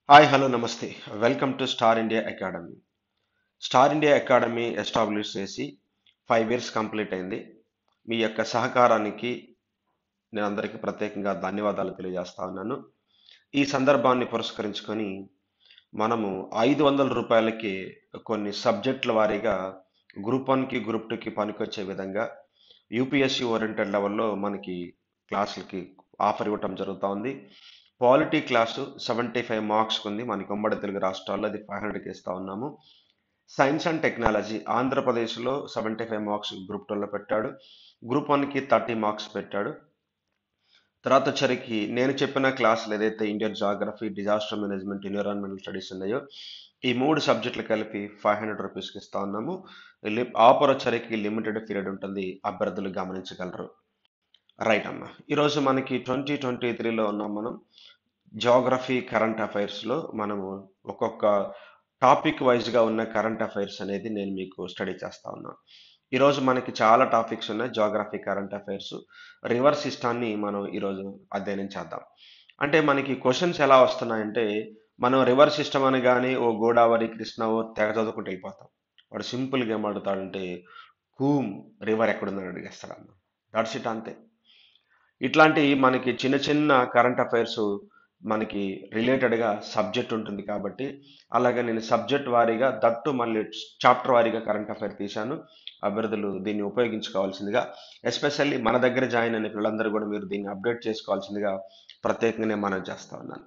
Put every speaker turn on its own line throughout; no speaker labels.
Hi hello నమస్తే welcome to Star India Academy Star India Academy establish చేసి five years complete అయింది మీ యొక్క సహకారానికి నేను అందరికీ ప్రత్యేకంగా ధన్యవాదాలు తెలియజేస్తా ఉన్నాను ఈ సందర్భాన్ని పురస్కరించుకొని మనము ఐదు వందల రూపాయలకి కొన్ని సబ్జెక్టుల వారీగా గ్రూప్ వన్కి గ్రూప్ టూకి పనికొచ్చే విధంగా యూపీఎస్సీ ఓరియంటెడ్ లెవెల్లో మనకి క్లాసులకి ఆఫర్ ఇవ్వటం జరుగుతూ ఉంది polity class seventy five marks ఉంది మనకి ఉమ్మడి తెలుగు రాష్ట్రాల్లో అది ఫైవ్ హండ్రెడ్కి ఇస్తా ఉన్నాము సైన్స్ అండ్ టెక్నాలజీ ఆంధ్రప్రదేశ్లో సెవెంటీ ఫైవ్ మార్క్స్ గ్రూప్ టూలో పెట్టాడు గ్రూప్ వన్కి థర్టీ మార్క్స్ పెట్టాడు తర్వాత వచ్చరికి నేను చెప్పిన క్లాసులు ఏదైతే Indian geography disaster management environmental studies ఉన్నాయో ఈ మూడు సబ్జెక్టులు కలిపి ఫైవ్ హండ్రెడ్ రూపీస్కి ఇస్తా ఉన్నాము లి- ఆఫర్ వచ్చరికి లిమిటెడ్ పీరియడ్ ఉంటుంది అభ్యర్థులు గమనించగలరు రైట్ అమ్మా ఈరోజు మనకి ట్వంటీ ట్వంటీ త్రీలో ఉన్నాం మనం జాగ్రఫీ కరెంట్ అఫైర్స్లో మనము ఒక్కొక్క టాపిక్ వైజ్గా ఉన్న కరెంట్ అఫైర్స్ అనేది నేను మీకు స్టడీ చేస్తా ఉన్నాను ఈరోజు మనకి చాలా టాపిక్స్ ఉన్నాయి జాగ్రఫీ కరెంట్ అఫైర్స్ రివర్ సిస్టాన్ని మనం ఈరోజు అధ్యయనం చేద్దాం అంటే మనకి క్వశ్చన్స్ ఎలా వస్తున్నాయంటే మనం రివర్ సిస్టమ్ అని కానీ ఓ గోదావరి కృష్ణ ఓ తెగ చదువుకుంటూ వెళ్ళిపోతాం వాడు సింపుల్గా ఏం అడుగుతాడంటే కూమ్ రివర్ ఎక్కడుందని అడిగేస్తాడు అన్న దట్స్ ఇట్ అంతే ఇట్లాంటి మనకి చిన్న చిన్న కరెంట్ అఫైర్స్ మనకి రిలేటెడ్గా సబ్జెక్ట్ ఉంటుంది కాబట్టి అలాగే నేను సబ్జెక్ట్ వారీగా దట్టు మళ్ళీ చాప్టర్ వారీగా కరెంట్ అఫైర్ తీశాను అభ్యర్థులు దీన్ని ఉపయోగించుకోవాల్సిందిగా ఎస్పెషల్లీ మన దగ్గర జాయిన్ అయిన పిల్లలందరూ కూడా మీరు దీన్ని అప్డేట్ చేసుకోవాల్సిందిగా ప్రత్యేకంగా నేను మనం చేస్తా ఉన్నాను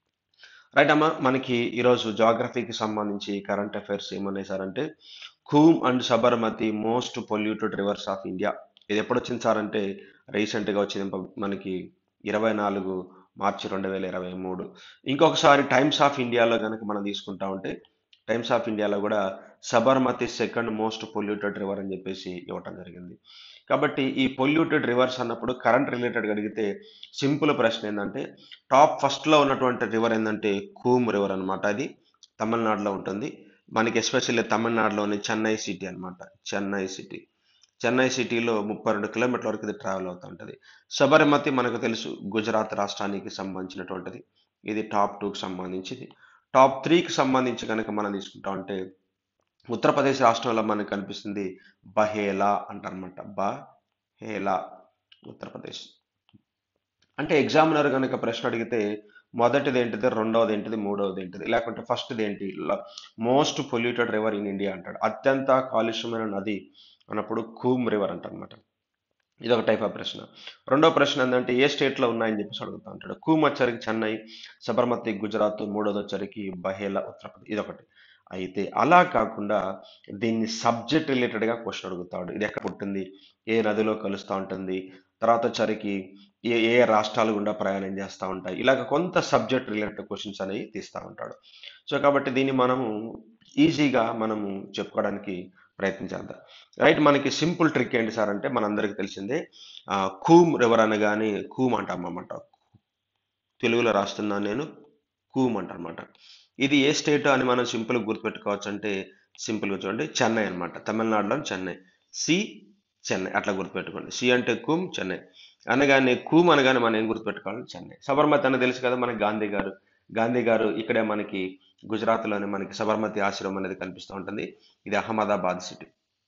రైట్ అమ్మా మనకి ఈరోజు జాగ్రఫీకి సంబంధించి కరెంట్ అఫైర్స్ ఏమన్నాయి సార్ అంటే Cooum and Sabarmati most polluted rivers of India ఇది ఎప్పుడు వచ్చింది సార్ అంటే రీసెంట్గా వచ్చింది ప- మనకి ఇరవై నాలుగు మార్చి రెండు వేల ఇరవై మూడు ఇంకొకసారి టైమ్స్ ఆఫ్ ఇండియాలో కనుక మనం తీసుకుంటా ఉంటే టైమ్స్ ఆఫ్ ఇండియాలో కూడా Sabarmati second most polluted river అని చెప్పేసి ఇవ్వటం జరిగింది కాబట్టి ఈ పొల్యూటెడ్ రివర్స్ అన్నప్పుడు కరెంట్ రిలేటెడ్ అడిగితే సింపుల్ ప్రశ్న ఏంటంటే టాప్ ఫస్ట్లో ఉన్నటువంటి రివర్ ఏంటంటే కూమ్ రివర్ అన్నమాట అది తమిళనాడులో ఉంటుంది మనకి ఎస్పెషల్లీ తమిళనాడులోని చెన్నై సిటీ అన్నమాట చెన్నై సిటీ చెన్నై సిటీలో ముప్పై రెండు కిలోమీటర్ల వరకు ఇది ట్రావెల్ అవుతూ ఉంటుంది శబరిమతి మనకు తెలుసు గుజరాత్ రాష్ట్రానికి సంబంధించినటువంటిది ఇది టాప్ టూకి సంబంధించింది టాప్ త్రీకి సంబంధించి కనుక మనం తీసుకుంటా ఉంటే ఉత్తరప్రదేశ్ రాష్ట్రంలో మనకు కనిపిస్తుంది బహేలా అంటారనమాట బహేలా ఉత్తరప్రదేశ్ అంటే ఎగ్జామినర్ కనుక ప్రశ్న అడిగితే మొదటిది ఏంటిది రెండవది ఏంటిది మూడవది ఏంటిది లేకుంటే ఫస్ట్ది ఏంటి most polluted river in India అంటాడు అత్యంత కాలుష్యమైన నది అన్నప్పుడు కూమ్ రివర్ అంటారనమాట ఇది ఒక టైప్ ఆఫ్ ప్రశ్న రెండో ప్రశ్న ఏంటంటే ఏ స్టేట్లో ఉన్నాయని చెప్పేసి అడుగుతా ఉంటాడు కూమ్ వచ్చరికి చెన్నై సబర్మతి గుజరాత్ మూడోది వచ్చరికి బహేలా ఉత్తరప్రదేశ్ ఇది ఒకటి అయితే అలా కాకుండా దీన్ని సబ్జెక్ట్ రిలేటెడ్గా క్వశ్చన్ అడుగుతాడు ఇది ఎక్కడ పుట్టింది ఏ నదిలో కలుస్తూ ఉంటుంది తర్వాత వచ్చరికి ఏ ఏ రాష్ట్రాలు గుండా ప్రయాణం చేస్తూ ఉంటాయి ఇలాగ కొంత సబ్జెక్ట్ రిలేటెడ్ క్వశ్చన్స్ అనేవి తీస్తూ ఉంటాడు సో కాబట్టి దీన్ని మనము ఈజీగా మనము చెప్పుకోవడానికి ప్రయత్నించేద్దాం రైట్ మనకి సింపుల్ ట్రిక్ ఏంటి సార్ అంటే మనందరికీ తెలిసిందే ఆ, కూమ్ రివర్ అనగానే కూమ్ అంటాం అన్నమాట తెలుగులో రాస్తున్నాను నేను కూమ్ అంటారన్నమాట ఇది ఏ స్టేట్ అని మనం సింపుల్గా గుర్తుపెట్టుకోవచ్చు అంటే సింపుల్గా చూడండి చెన్నై అన్నమాట తమిళనాడులో చెన్నై సి చెన్నై అట్లా గుర్తుపెట్టుకోండి సి అంటే కూమ్ చెన్నై అనగానే కూమ్ అనగానే మనం ఏం గుర్తుపెట్టుకోవాలి చెన్నై సబర్మతి అని తెలుసు కదా మనకి గాంధీ గారు గాంధీ గారు ఇక్కడే మనకి గుజరాత్లోనే మనకి సబర్మతి ఆశ్రమం అనేది కనిపిస్తూ ఉంటుంది ఇది Ahmedabad city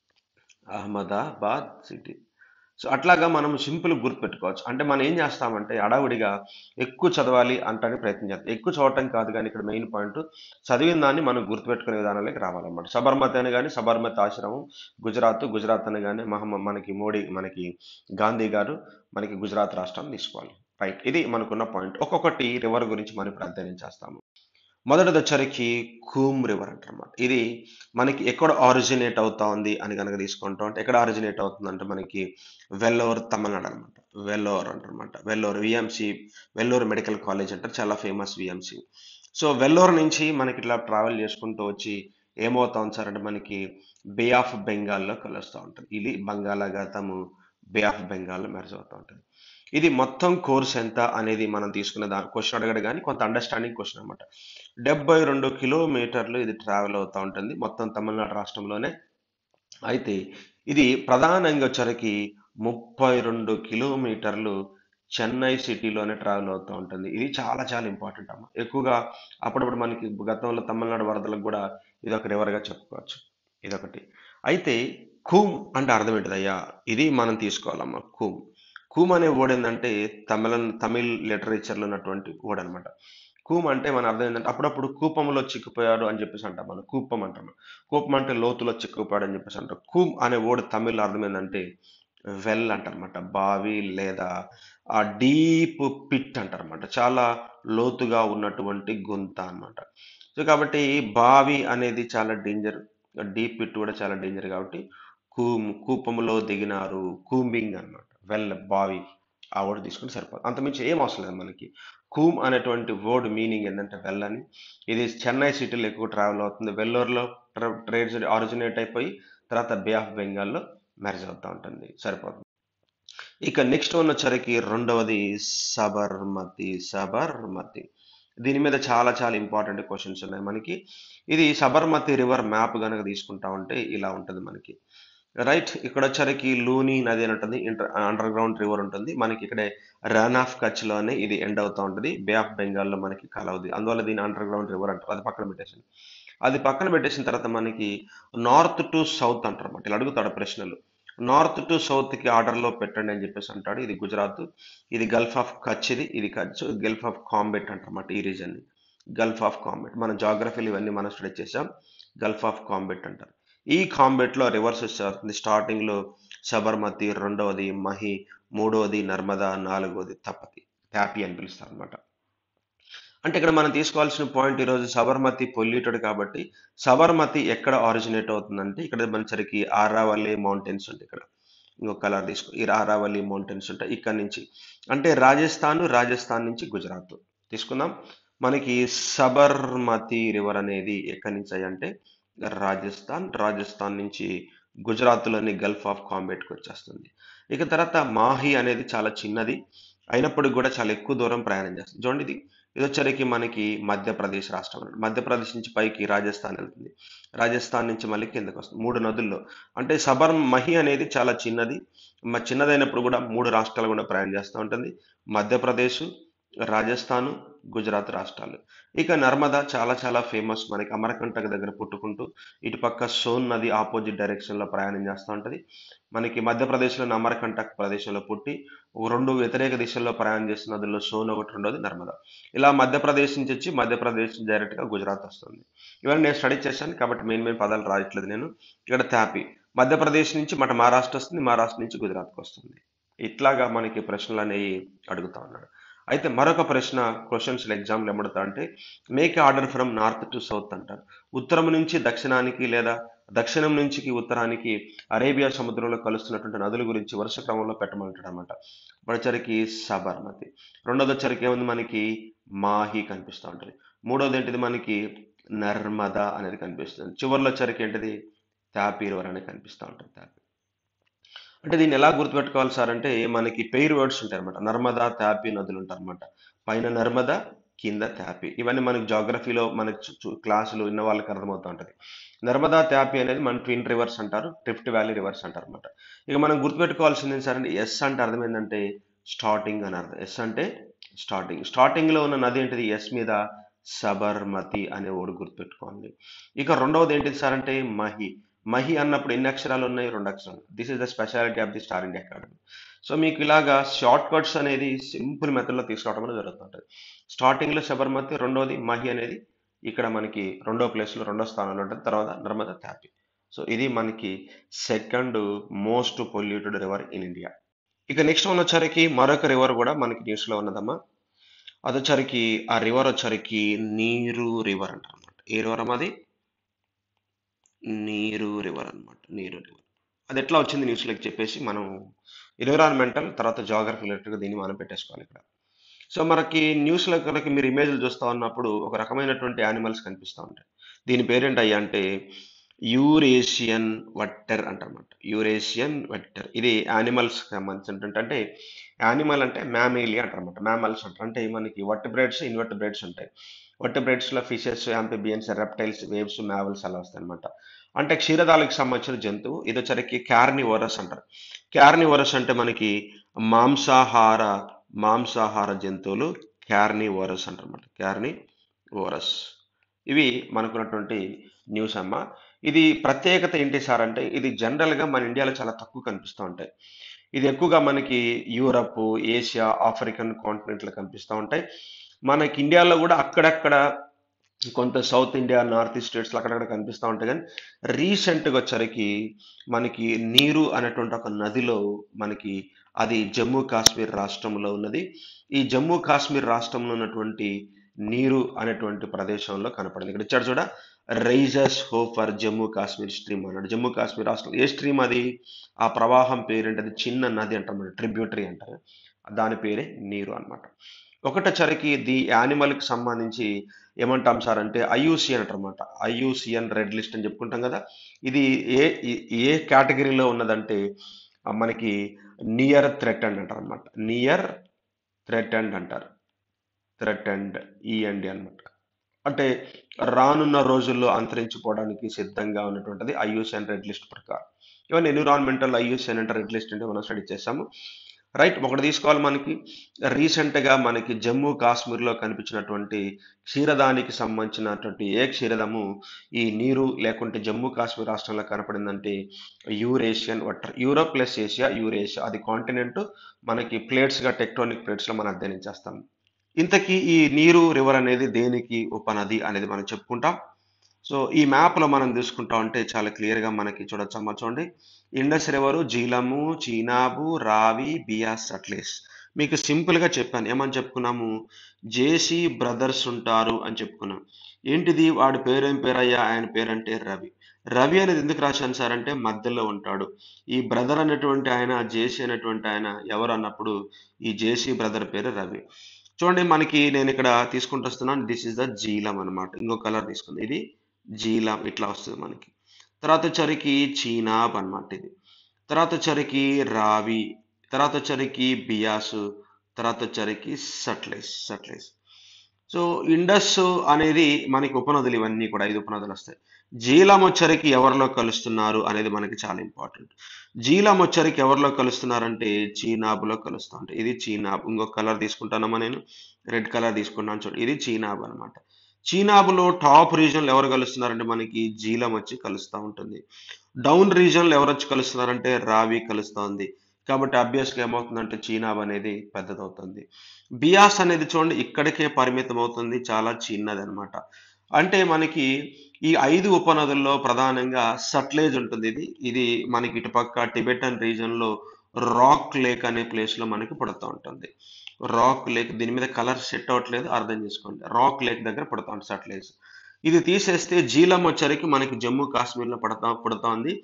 Ahmedabad city so అట్లాగా మనం సింపుల్ గుర్తుపెట్టుకోవచ్చు అంటే మనం ఏం చేస్తామంటే అడావుడిగా ఎక్కువ చదవాలి అంటానికి ప్రయత్నం చేస్తాం ఎక్కువ చదవటం కాదు కానీ ఇక్కడ మెయిన్ పాయింట్ చదివిన దాన్ని మనం గుర్తుపెట్టుకునే విధానాలకి రావాలన్నమాట సబర్మతి అని కానీ సబర్మతి ఆశ్రమం గుజరాత్ గుజరాత్ అని కానీ మహమ్మ మనకి మోడీ మనకి గాంధీ గారు మనకి గుజరాత్ రాష్ట్రం తీసుకోవాలి రైట్ ఇది మనకున్న పాయింట్ ఒక్కొక్కటి రివర్ గురించి మనం ఇప్పుడు అధ్యయనం చేస్తాము మొదటిది వచ్చరికి కూమ్ రివర్ అంటారన్నమాట ఇది మనకి ఎక్కడ ఆరిజినేట్ అవుతా ఉంది అని కనుక తీసుకుంటాం అంటే ఎక్కడ ఆరిజినేట్ అవుతుంది అంటే మనకి వెల్లోర్ తమిళనాడు అనమాట వెల్లోర్ అంటారన్నమాట Vellore VMC Vellore medical college అంటారు చాలా ఫేమస్ విఎంసి సో వెల్లోర్ నుంచి మనకి ఇట్లా ట్రావెల్ చేసుకుంటూ వచ్చి ఏమవుతా ఉంది సార్ అంటే మనకి బే ఆఫ్ బెంగాల్లో కలుస్తూ ఉంటుంది ఇది బంగాళాఖాతము బే ఆఫ్ బెంగాల్లో మెర్జ్ అవుతూ ఉంటుంది ఇది మొత్తం కోర్స్ ఎంత అనేది మనం తీసుకున్న దాని క్వశ్చన్ అడగడు కానీ కొంత అండర్స్టాండింగ్ క్వశ్చన్ అనమాట డెబ్బై రెండు కిలోమీటర్లు ఇది ట్రావెల్ అవుతూ ఉంటుంది మొత్తం తమిళనాడు రాష్ట్రంలోనే అయితే ఇది ప్రధానంగా వచ్చరికి ముప్పై రెండు కిలోమీటర్లు చెన్నై సిటీలోనే ట్రావెల్ అవుతూ ఉంటుంది ఇది చాలా చాలా ఇంపార్టెంట్ అమ్మ ఎక్కువగా అప్పుడప్పుడు మనకి గతంలో తమిళనాడు వరదలకు కూడా ఇది ఒక రివర్గా చెప్పుకోవచ్చు ఇదొకటి అయితే కూమ్ అంటే అర్థం ఏంటిదయ్యా ఇది మనం తీసుకోవాలమ్మా కూమ్ కూమ్ అనే వర్డ్ ఏంటంటే తమిళ తమిళ్ లిటరేచర్లో ఉన్నటువంటి వర్డ్ అనమాట కూమ్ అంటే మన అర్థం ఏంటంటే అప్పుడప్పుడు కూపంలో చిక్కుపోయాడు అని చెప్పేసి అంటాం మనం కూపం అంటాం కూపం అంటే లోతులో చిక్కుపోయాడు అని చెప్పేసి అంటాం కూమ్ అనే వర్డ్ తమిళ్ అర్థం ఏంటంటే వెల్ అంటారనమాట బావి లేదా ఆ డీప్ పిట్ అంటారనమాట చాలా లోతుగా ఉన్నటువంటి గుంత అన్నమాట సో కాబట్టి బావి అనేది చాలా డేంజర్ డీప్ పిట్ కూడా చాలా డేంజర్ కాబట్టి కూమ్ కూపంలో దిగినారు కూంబింగ్ అన్నమాట వెల్ బావి ఆ వర్డ్ తీసుకుంటే సరిపోదు అంతమించి ఏం అవసరం లేదు మనకి కూమ్ అనేటువంటి వర్డ్ మీనింగ్ ఏంటంటే వెల్ అని ఇది చెన్నై సిటీలో ఎక్కువ ట్రావెల్ అవుతుంది వెల్లూరులో ట్రేడ్స్ ఆరిజినేట్ అయిపోయి తర్వాత బే ఆఫ్ బెంగాల్లో మ్యారేజ్ అవుతూ ఉంటుంది సరిపోతుంది ఇక నెక్స్ట్ వన్ వచ్చరికి రెండవది సబర్మతి సబర్మతి దీని మీద చాలా చాలా ఇంపార్టెంట్ క్వశ్చన్స్ ఉన్నాయి మనకి ఇది సబర్మతి రివర్ మ్యాప్ కనుక తీసుకుంటా ఉంటే ఇలా ఉంటుంది మనకి రైట్ ఇక్కడ వచ్చరికి లూని నది అని ఉంటుంది ఇంటర్ అండర్ గ్రౌండ్ రివర్ ఉంటుంది మనకి ఇక్కడే రన్ ఆఫ్ కచ్లోనే ఇది ఎండ్ అవుతూ ఉంటుంది బే ఆఫ్ బెంగాల్లో మనకి కలవది అందువల్ల దీని అండర్ గ్రౌండ్ రివర్ అంటారు అది పక్కన పెట్టేసింది అది పక్కన పెట్టేసిన తర్వాత మనకి నార్త్ టు సౌత్ అంటారు అన్నమాట ఇలా అడుగుతాడు ప్రశ్నలు నార్త్ టు సౌత్కి ఆర్డర్లో పెట్టండి అని చెప్పేసి అంటాడు ఇది గుజరాత్ ఇది గల్ఫ్ ఆఫ్ కచ్ ఇది ఇది కచ్ గల్ఫ్ ఆఫ్ కాంబెట్ అంటారన్నమాట ఈ రీజన్ని గల్ఫ్ ఆఫ్ కాంబెట్ మన జాగ్రఫీలు ఇవన్నీ మనం స్టడీ చేసాం గల్ఫ్ ఆఫ్ కాంబెట్ అంటారు ఈ కాంబెట్లో రివర్స్ వస్తుంది స్టార్టింగ్లో సబర్మతి రెండవది మహి మూడవది నర్మదా నాలుగవది తపతి ట్యాపి అని పిలుస్తారు అనమాట అంటే ఇక్కడ మనం తీసుకోవాల్సిన పాయింట్ ఈరోజు సబర్మతి పొల్యూటెడ్ కాబట్టి సబర్మతి ఎక్కడ ఆరిజినేట్ అవుతుందంటే ఇక్కడ మనసరికి ఆరావల్లి మౌంటైన్స్ ఉంటాయి ఇక్కడ ఇంకొక కలర్ తీసుకో ఈ ఆరావల్లి మౌంటైన్స్ ఉంటాయి ఇక్కడ నుంచి అంటే రాజస్థాన్ రాజస్థాన్ నుంచి గుజరాత్ తీసుకుందాం మనకి సబర్మతి రివర్ అనేది ఎక్కడి నుంచి అంటే రాజస్థాన్ రాజస్థాన్ నుంచి గుజరాత్లోని గల్ఫ్ ఆఫ్ కాంబెట్కి వచ్చేస్తుంది ఇక తర్వాత మాహి అనేది చాలా చిన్నది అయినప్పటికీ కూడా చాలా ఎక్కువ దూరం ప్రయాణం చేస్తుంది చూడండి ఇది ఇది వచ్చరికి మనకి మధ్యప్రదేశ్ రాష్ట్రం అన్నమాట. మధ్యప్రదేశ్ నుంచి పైకి రాజస్థాన్ వెళ్తుంది రాజస్థాన్ నుంచి మళ్ళీ కిందకు వస్తుంది మూడు నదుల్లో అంటే సబర్ మహి అనేది చాలా చిన్నది మ- చిన్నదైనప్పుడు కూడా మూడు రాష్ట్రాలు కూడా ప్రయాణం చేస్తూ ఉంటుంది మధ్యప్రదేశ్ రాజస్థాన్ గుజరాత్ రాష్ట్రాలు ఇక నర్మదా చాలా చాలా ఫేమస్ మనకి అమరకంటక దగ్గర పుట్టుకుంటూ ఇటు పక్క సోన్ నది ఆపోజిట్ డైరెక్షన్లో ప్రయాణం చేస్తూ ఉంటుంది మనకి మధ్యప్రదేశ్లోని అమరకంటక్ ప్రదేశంలో పుట్టి ఓ రెండు వ్యతిరేక దిశల్లో ప్రయాణం చేసిన నదుల్లో సోన్ ఒకటి రెండోది నర్మదా ఇలా మధ్యప్రదేశ్ నుంచి వచ్చి మధ్యప్రదేశ్ డైరెక్ట్గా గుజరాత్ వస్తుంది ఇవన్నీ నేను స్టడీ చేశాను కాబట్టి మెయిన్ మెయిన్ పదాలు రాయట్లేదు నేను ఇక్కడ తాపి మధ్యప్రదేశ్ నుంచి మన మహారాష్ట్ర వస్తుంది మహారాష్ట్ర నుంచి గుజరాత్కి వస్తుంది ఇట్లాగా మనకి ప్రశ్నలు అనేవి అడుగుతా ఉన్నాడు అయితే మరొక ప్రశ్న క్వశ్చన్స్ ఎగ్జామ్లు ఏమడుతా అంటే make order from north to south అంటారు ఉత్తరం నుంచి దక్షిణానికి లేదా దక్షిణం నుంచి ఉత్తరానికి అరేబియా సముద్రంలో కలుస్తున్నటువంటి నదుల గురించి వరుస క్రమంలో పెట్టమంటాడు అనమాట వచ్చరికి సబర్మతి రెండోది వచ్చరికి ఏముంది మనకి మాహి కనిపిస్తూ ఉంటుంది మూడోది ఏంటిది మనకి నర్మదా అనేది కనిపిస్తుంది చివరిలో వచ్చరికి ఏంటిది తాపీ రివర్ అనేది కనిపిస్తూ ఉంటుంది తాపీ అంటే దీన్ని ఎలా గుర్తుపెట్టుకోవాలి సార్ అంటే మనకి పెయిర్ వర్డ్స్ ఉంటాయి అనమాట నర్మదా తాపి నదులు ఉంటాయి అనమాట పైన నర్మదా కింద తాపి ఇవన్నీ మనకి జాగ్రఫీలో మనకి చు- చు- క్లాసులు విన్న వాళ్ళకి అర్థమవుతూ ఉంటుంది నర్మదా తాపి అనేది మన ట్విన్ రివర్స్ అంటారు ట్రిఫ్ట్ వ్యాలీ రివర్స్ అంటారు అనమాట ఇక మనం గుర్తుపెట్టుకోవాల్సింది ఏంటి సార్ అంటే ఎస్ అంటే అర్థం ఏంటంటే స్టార్టింగ్ అని అర్థం ఎస్ అంటే స్టార్టింగ్ స్టార్టింగ్ లో ఉన్న నది ఏంటిది ఎస్ మీద సబర్మతి అనే వర్డ్ గుర్తుపెట్టుకోండి ఇక రెండవది ఏంటిది సార్ అంటే మహి మహి అన్నప్పుడు ఎన్ని అక్షరాలు ఉన్నాయి రెండు అక్షరాలు this is the speciality of the Star India Academy so మీకు ఇలాగా షార్ట్ కట్స్ అనేది సింపుల్ మెథడ్లో తీసుకురావడం అనేది జరుగుతుంటుంది స్టార్టింగ్లో శబర్మతి రెండోది మహి అనేది ఇక్కడ మనకి రెండో ప్లేస్లో రెండో స్థానంలో ఉంటుంది తర్వాత నర్మదా తాపి సో ఇది మనకి second most polluted river in India ఇక నెక్స్ట్ వన్ వచ్చరికి మరొక రివర్ కూడా మనకి న్యూస్లో ఉన్నదమ్మా అది వచ్చరికి ఆ రివర్ వచ్చరికి నీరు రివర్ అంటారు అనమాట ఏ రివర్ అమ్మా అది నీరు రివర్ అన్నమాట నీరు రివర్ అది ఎట్లా వచ్చింది న్యూస్లోకి చెప్పేసి మనం ఎన్విరాన్మెంటల్ తర్వాత జాగ్రఫీ రిలేటెడ్గా దీన్ని మనం పెట్టేసుకోవాలి ఇక్కడ సో మనకి న్యూస్లో కనుక మీరు ఇమేజ్లు చూస్తూ ఉన్నప్పుడు ఒక రకమైనటువంటి యానిమల్స్ కనిపిస్తూ ఉంటాయి దీని పేరేంటయ్యా అంటే యూరేషియన్ వట్టర్ అంటారన్నమాట యూరేషియన్ వట్టర్ ఇది యానిమల్స్ సంబంధించినటువంటి అంటే యానిమల్ అంటే మ్యామేలియా అంటారన్నమాట మ్యామల్స్ అంటారు అంటే మనకి వర్టిబ్రేట్స్ ఇన్వర్టిబ్రేట్స్ ఉంటాయి వర్టిబ్రేట్స్లో ఫిషెస్ యాంపిబియన్స్ రెప్టైల్స్ వేవ్స్ మ్యావల్స్ అలా వస్తాయి అనమాట అంటే క్షీరదాలకు సంబంధించిన జంతువు ఇది వచ్చరికి క్యార్నివరస్ అంటారు క్యార్నివరస్ అంటే మనకి మాంసాహార మాంసాహార జంతువులు క్యార్నీ ఓరస్ అంటారన్నమాట క్యార్నీ ఓరస్ ఇవి మనకున్నటువంటి న్యూస్ అమ్మ ఇది ప్రత్యేకత ఏంటి సార్ అంటే ఇది జనరల్గా మన ఇండియాలో చాలా తక్కువ కనిపిస్తూ ఉంటాయి ఇది ఎక్కువగా మనకి యూరప్ ఏషియా ఆఫ్రికన్ కాంటినెంట్లో కనిపిస్తూ ఉంటాయి మనకి ఇండియాలో కూడా అక్కడక్కడ కొంత సౌత్ ఇండియా నార్త్ ఈస్ట్ స్టేట్స్లో అక్కడక్కడ కనిపిస్తూ ఉంటాయి కానీ రీసెంట్గా వచ్చరికి మనకి నీరు అనేటువంటి ఒక నదిలో మనకి అది జమ్మూ కాశ్మీర్ రాష్ట్రంలో ఉన్నది ఈ జమ్మూ కాశ్మీర్ రాష్ట్రంలో ఉన్నటువంటి నీరు అనేటువంటి ప్రదేశంలో కనపడింది ఇక్కడ ఇచ్చాడు చూడ risers hope for Jammu Kashmir stream అన్నాడు జమ్మూ కాశ్మీర్ రాష్ట్రం ఏ స్ట్రీమ్ అది ఆ ప్రవాహం పేరేంటి అది చిన్న నది అంటారు ట్రిబ్యూటరీ అంటారు దాని పేరే నీరు అన్నమాట ఒకటొచ్చరికి ది యానిమల్కి సంబంధించి ఏమంటాం సార్ అంటే ఐయూసిఎన్ అంటారన్నమాట ఐయూసిఎన్ రెడ్ లిస్ట్ అని చెప్పుకుంటాం కదా ఇది ఏ ఏ కేటగిరీలో ఉన్నదంటే ఆ, మనకి నియర్ థ్రెటెండ్ అంటారు అనమాట నియర్ థ్రెటెండ్ అంటారు థ్రెటెండ్ ఈఎండి అన్నమాట అంటే రానున్న రోజుల్లో అంతరించిపోవడానికి సిద్ధంగా ఉన్నటువంటిది ఐయూసిఎన్ రెడ్ లిస్ట్ ప్రకారం ఇవన్నీ ఎన్విరాన్మెంటల్ ఐయూసిఎన్ అంటే రెడ్ లిస్ట్ అంటే మనం స్టడీ చేస్తాము రైట్ ఒకటి తీసుకోవాలి మనకి రీసెంట్గా మనకి జమ్మూ కాశ్మీర్లో కనిపించినటువంటి క్షీరదానికి సంబంధించినటువంటి ఏ క్షీరదము ఈ నీరు లేకుంటే జమ్మూ కాశ్మీర్ రాష్ట్రంలో కనపడిందంటే Eurasian water Europe plus Asia Eurasia అది కాంటినెంట్ మనకి ప్లేట్స్గా టెక్టోనిక్ ప్లేట్స్లో మనం అధ్యయనం చేస్తాం ఇంతకీ ఈ నీరు రివర్ అనేది దేనికి ఉపనది అనేది మనం చెప్పుకుంటాం సో ఈ మ్యాప్లో మనం చూసుకుంటా ఉంటే చాలా క్లియర్గా మనకి చూడొచ్చు అమ్మ చూడండి ఇండస్ రివరు జీలము చీనాబు రావి బియాస్ అట్లేస్ మీకు సింపుల్గా చెప్పాను ఏమని చెప్పుకున్నాము జేసీ బ్రదర్స్ ఉంటారు అని చెప్పుకున్నాం ఏంటిది వాడి పేరేం పేరయ్యా ఆయన పేరంటే రవి రవి అనేది ఎందుకు రాశాను సార్ అంటే మధ్యలో ఉంటాడు ఈ బ్రదర్ అనేటువంటి ఆయన జేసీ అనేటువంటి ఆయన ఎవరు అన్నప్పుడు ఈ జేసీ బ్రదర్ పేరు రవి చూడండి మనకి నేను ఇక్కడ తీసుకుంటూ వస్తున్నాను దిస్ ఇస్ ద జీలం అనమాట ఇంకో కలర్ తీసుకుంది ఇది జీలం ఇట్లా వస్తుంది మనకి తర్వాత వచ్చరికి చీనాబ్ అనమాట ఇది తర్వాత వచ్చరికి రావి తర్వాత వచ్చరికి బియాసు తర్వాత వచ్చరికి సట్లైస్ సట్లైస్ సో ఇండస్ అనేది మనకి ఉపనదులు ఇవన్నీ కూడా ఐదు ఉపనదులు వస్తాయి జీలం వచ్చరికి ఎవరిలో కలుస్తున్నారు అనేది మనకి చాలా ఇంపార్టెంట్ జీలం వచ్చరికి ఎవరిలో కలుస్తున్నారంటే చీనాబులో కలుస్తూ ఉంటాయి ఇది చీనాబ్ ఇంకొక కలర్ తీసుకుంటానమ్మా నేను రెడ్ కలర్ తీసుకున్నాను చూడండి ఇది చీనాబ్ అనమాట చీనాబులో టాప్ రీజన్లో ఎవరు కలుస్తున్నారంటే మనకి జీలం వచ్చి కలుస్తూ ఉంటుంది డౌన్ రీజన్లో ఎవరు వచ్చి కలుస్తున్నారంటే రావి కలుస్తూ ఉంది కాబట్టి అభ్యాస్గా ఏమవుతుందంటే చీనాబ్ అనేది పెద్దదవుతుంది బియాస్ అనేది చూడండి ఇక్కడికే పరిమితం అవుతుంది చాలా చిన్నది అనమాట అంటే మనకి ఈ ఐదు ఉపనదుల్లో ప్రధానంగా సట్లేజ్ ఉంటుంది ఇది ఇది మనకి ఇటుపక్క టిబెటన్ రీజన్లో రాక్ లేక్ అనే ప్లేస్లో మనకి పుడుతూ ఉంటుంది రాక్ లేక్ దీని మీద కలర్ సెట్ అవ్వట్లేదు అర్థం చేసుకోండి రాక్ లేక్ దగ్గర పుడతా ఉంటుంది సట్లేజ్ ఇది తీసేస్తే జీలం వచ్చరికి మనకి జమ్మూ కాశ్మీర్లో పడతా పుడతా ఉంది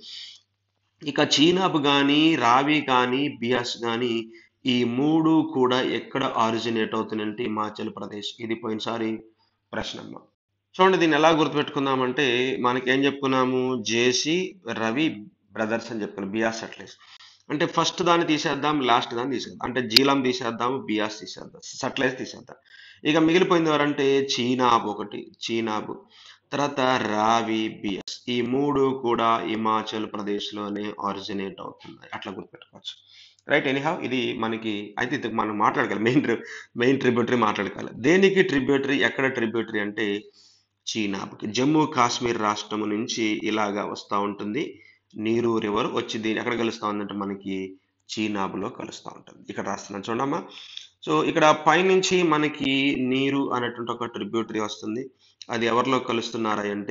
ఇక చీనాబ్ కానీ రావి కానీ బియాస్ కానీ ఈ మూడు కూడా ఎక్కడ ఆరిజినేట్ అవుతున్నాయంటే హిమాచల్ ప్రదేశ్ ఇది పోయినసారి ప్రశ్నమ్మ చూడండి దీన్ని ఎలా గుర్తుపెట్టుకుందామంటే మనకి ఏం చెప్పుకున్నాము జేసీ రవి బ్రదర్స్ అని చెప్పుకున్నాం బియాస్ అట్లీస్ అంటే ఫస్ట్ దాన్ని తీసేద్దాం లాస్ట్ దాన్ని తీసేద్దాం అంటే జీలం తీసేద్దాం బియాస్ తీసేద్దాం సట్లైజ్ తీసేద్దాం ఇక మిగిలిపోయింది ఎవరంటే చీనాబ్ ఒకటి చీనాబ్ తర్వాత రావి బిఎస్ ఈ మూడు కూడా హిమాచల్ ప్రదేశ్లోనే ఆరిజినేట్ అవుతున్నాయి అట్లా గుర్తుపెట్టుకోవచ్చు రైట్ ఎనీహావ్ ఇది మనకి అయితే ఇది మనం మాట్లాడగలం మెయిన్ మెయిన్ ట్రిబ్యూటరీ మాట్లాడగలం దేనికి ట్రిబ్యూటరీ ఎక్కడ ట్రిబ్యూటరీ అంటే చీనాబ్కి జమ్మూ కాశ్మీర్ రాష్ట్రం నుంచి ఇలాగా వస్తూ ఉంటుంది నీరు రివర్ వచ్చి దీని ఎక్కడ కలుస్తూ ఉందంటే మనకి చీనాబ్లో కలుస్తూ ఉంటుంది ఇక్కడ రాస్తున్నాను చూడమ్మా సో ఇక్కడ పైనుంచి మనకి నీరు అనేటువంటి ఒక ట్రిబ్యూటరీ వస్తుంది అది ఎవరిలో కలుస్తున్నారా అంటే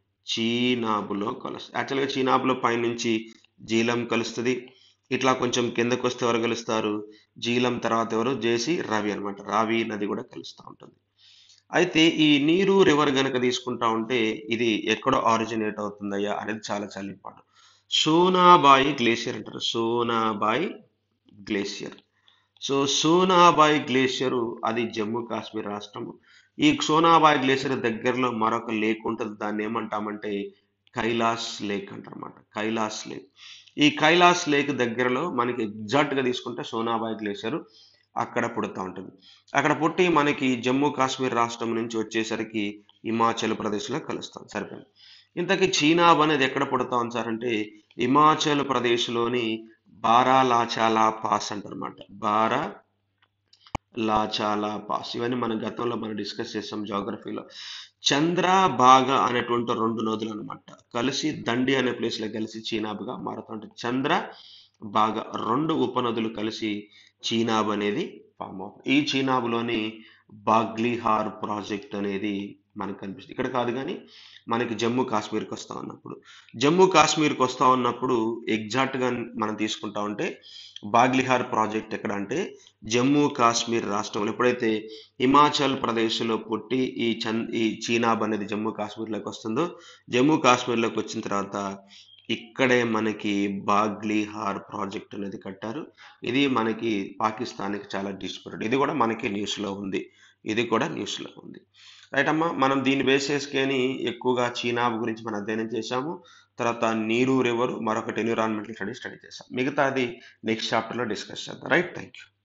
చీనాబులో కలుస్తుంది యాక్చువల్గా చీనాబులో పైనుంచి జీలం కలుస్తుంది ఇట్లా కొంచెం కిందకు వస్తే ఎవరు కలుస్తారు జీలం తర్వాత ఎవరు జేసి రవి అనమాట రావి నది కూడా కలుస్తూ ఉంటుంది అయితే ఈ నీరు రివర్ గనక తీసుకుంటా ఉంటే ఇది ఎక్కడ ఆరిజినేట్ అవుతుందయ్యా అనేది చాలా చాలా ఇంపార్టెంట్ సోనాబాయి గ్లేషియర్ అంటారు Sonabai glacier so Sonabai glacier అది జమ్మూ కాశ్మీర్ రాష్ట్రము ఈ సోనాబాయి గ్లేషియర్ దగ్గరలో మరొక లేక్ ఉంటుంది దాన్ని ఏమంటామంటే కైలాస్ లేక్ అంటారన్నమాట కైలాస్ లేక్ ఈ కైలాస్ లేక్ దగ్గరలో మనకి ఎగ్జాక్ట్ గా తీసుకుంటే సోనాబాయి గ్లేషియర్ అక్కడ పుడుతూ ఉంటుంది అక్కడ పుట్టి మనకి జమ్మూ కాశ్మీర్ రాష్ట్రం నుంచి వచ్చేసరికి హిమాచల్ ప్రదేశ్లో కలుస్తాం సరిపోయింది ఇంతకీ చీనాబ్ అనేది ఎక్కడ పుడతా ఉంది సార్ అంటే హిమాచల్ ప్రదేశ్లోని బారాలాచాలా పాస్ అంటారన్నమాట బారా లాచాలా పాస్ ఇవన్నీ మనం గతంలో మనం డిస్కస్ చేసాం జాగ్రఫీలో చంద్ర భాగ అనేటువంటి రెండు నదులు అనమాట కలిసి దండి అనే ప్లేస్ లో కలిసి చీనాబ్గా మారుతుంటాయి చంద్ర భాగ రెండు ఉపనదులు కలిసి చీనాబ్ అనేది ఫామ్ అవుతుంది ఈ చీనాబ్లోని బాగ్లీహార్ ప్రాజెక్ట్ అనేది మనకు కనిపిస్తుంది ఇక్కడ కాదు కానీ మనకి జమ్మూ కాశ్మీర్కి వస్తా ఉన్నప్పుడు జమ్మూ కాశ్మీర్కి వస్తా ఉన్నప్పుడు ఎగ్జాక్ట్గా మనం తీసుకుంటా ఉంటే బాగ్లిహార్ ప్రాజెక్ట్ ఎక్కడ అంటే జమ్మూ కాశ్మీర్ రాష్ట్రంలో ఎప్పుడైతే హిమాచల్ ప్రదేశ్లో పుట్టి ఈ చంద్ ఈ చీనాబ్ అనేది జమ్మూ కాశ్మీర్లోకి వస్తుందో జమ్మూ కాశ్మీర్లోకి వచ్చిన తర్వాత ఇక్కడే మనకి బాగ్లీహార్ ప్రాజెక్ట్ అనేది కట్టారు ఇది మనకి పాకిస్తాన్కి చాలా డిస్ప్యూటెడ్ ఇది కూడా మనకి న్యూస్లో ఉంది ఇది కూడా న్యూస్లో ఉంది రైట్ అమ్మా మనం దీన్ని బేస్ చేసుకొని ఎక్కువగా చీనాబ్ గురించి మనం అధ్యయనం చేశాము తర్వాత నీరు రివర్ మరొకటి ఎన్విరాన్మెంటల్ స్టడీ స్టడీ చేసాం మిగతాది నెక్స్ట్ చాప్టర్లో డిస్కస్ చేద్దాం రైట్ థ్యాంక్ యూ